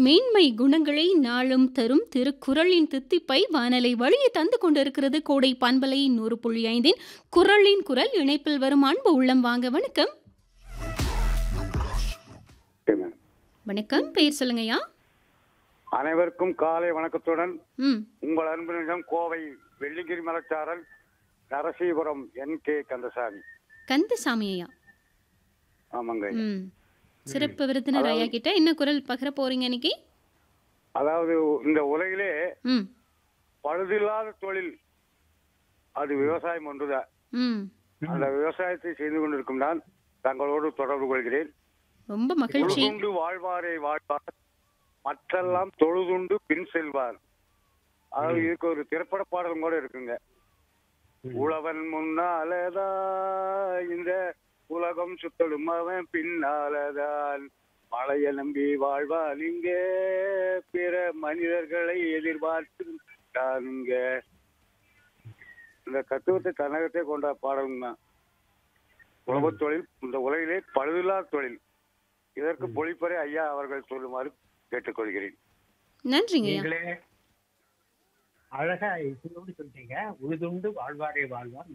மேன்மை குணங்களை நாளும் தரும் திருக்குறளின் தித்திப்பை வானலை வழியே தந்து கொண்டிருக்கிறது கோடை பண்பலை நூறு புள்ளி ஐந்தின் குரலின் குரல் இணைப்பில் வரும் அன்பு உள்ளம் வாங்க வணக்கம் ஓகேங்க. வணக்கம் பெயர் சொல்லுங்கய்யா அனைவருக்கும் காலை வணக்கத்துடன் ம் உங்கள் அன்புநிலம் கோவை வெள்ளிங்கிரி மலச்சாரல் நரசீபுரம் என் கே கந்தசாமி கந்தசாமி ஐயா ஆமாங்க ம் சிறப்பு விருந்தினர் ஐயா கிட்ட என்ன குரல் பகிர போறீங்க இன்னைக்கு அதாவது இந்த உலகிலே ம் பழுதில்லாத தொழில் அது விவசாயம் ஒன்றுதான் ம் அந்த விவசாயத்தை செய்து கொண்டிருக்கும் நான் தங்களோடு தொடர்பு கொள்கிறேன் ரொம்ப மகிழ்ச்சி தொழுதுண்டு வாழ்வாரை வாழ்வார் மற்றெல்லாம் தொழுதுண்டு பின் செல்வார் அதாவது இதுக்கு ஒரு திரைப்பட பாடலும் கூட இருக்குங்க உழவன் முன்னாலதான் இந்த உலகம் சுத்தலும் அவன் பின்னாலதான் மழைய நம்பி வாழ்வான் இங்கே பிற மனிதர்களை எதிர்பார்த்து தானுங்க இந்த தத்துவத்தை தன்னகத்தை கொண்ட பாடலும் தான் உழவுத் தொழில் இந்த உலகிலே பழுதில்லா தொழில் இதற்கு பொழிப்பறை ஐயா அவர்கள் சொல்லுமாறு கேட்டுக்கொள்கிறேன் நன்றிங்க ஐயா நீங்களே அழகா இசையோடு சொல்லிட்டீங்க உழுதுண்டு வாழ்வாரே வாழ்வார்